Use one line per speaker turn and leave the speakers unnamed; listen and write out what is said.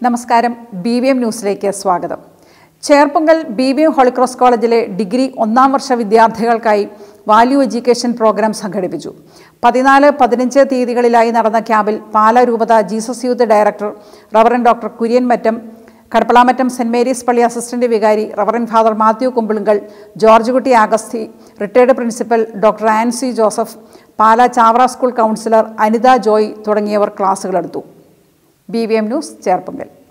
നമസ്കാരം B V M ന്യൂസിലേക്ക് സ്വാഗതം Cherpunkal B V M Holy Cross കോളേജിലെ ഡിഗ്രി ഒന്നാം വർഷ വിദ്യാർത്ഥികൾക്കായി വാല്യൂ എഡ്യൂക്കേഷൻ പ്രോഗ്രാം സംഘടിപ്പിച്ചു പതിനാല് പതിനഞ്ച് തീയതികളിലായി നടന്ന ക്യാമ്പിൽ പാലാ രൂപത Jesus Youth director reverend doctor Kurian Mattam Kadappalamattam Saint Mary's പള്ളി അസിസ്റ്റന്റ് വികാരി reverend father Mathew Kumbilunkal George Kutty Augusthy retired principal doctor Ancy Joseph Pala Chavara school counsellor Anitha Joy തുടങ്ങിയവർ ക്ലാസുകളെടുത്തു B V M news Cherpunkal